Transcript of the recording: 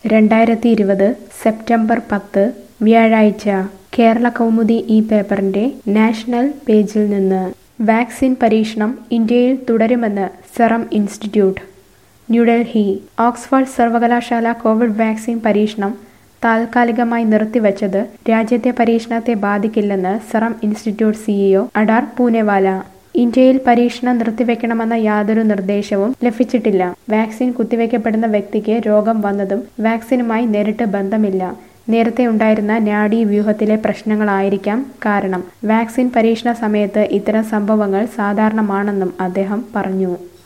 രണ്ടായിരത്തി ഇരുപത് സെപ്റ്റംബർ പത്ത് വ്യാഴാഴ്ച കേരള കൗമുദി ഈ പേപ്പറിന്റെ നാഷണൽ പേജിൽ നിന്ന് വാക്സിൻ പരീക്ഷണം ഇന്ത്യയിൽ തുടരുമെന്ന് സെറം ഇൻസ്റ്റിറ്റ്യൂട്ട് ന്യൂഡൽഹി ഓക്സ്ഫോർഡ് സർവകലാശാല കോവിഡ് വാക്സിൻ പരീക്ഷണം താൽക്കാലികമായി നിർത്തിവച്ചത് രാജ്യത്തെ പരീക്ഷണത്തെ ബാധിക്കില്ലെന്ന് Serum Institute CEO Adar Poonawalla ഇന്ത്യയിൽ പരീക്ഷണം നിർത്തിവെക്കണമെന്ന യാതൊരു നിർദ്ദേശവും ലഭിച്ചിട്ടില്ല വാക്സിൻ കുത്തിവെക്കപ്പെടുന്ന വ്യക്തിക്ക് രോഗം വന്നതും വാക്സിനുമായി നേരിട്ട് ബന്ധമില്ല നേരത്തെ ഉണ്ടായിരുന്ന നാഡീ വ്യൂഹത്തിലെ പ്രശ്നങ്ങളായിരിക്കാം കാരണം വാക്സിൻ പരീക്ഷണ സമയത്ത് ഇത്തരം സംഭവങ്ങൾ സാധാരണമാണെന്നും അദ്ദേഹം പറഞ്ഞു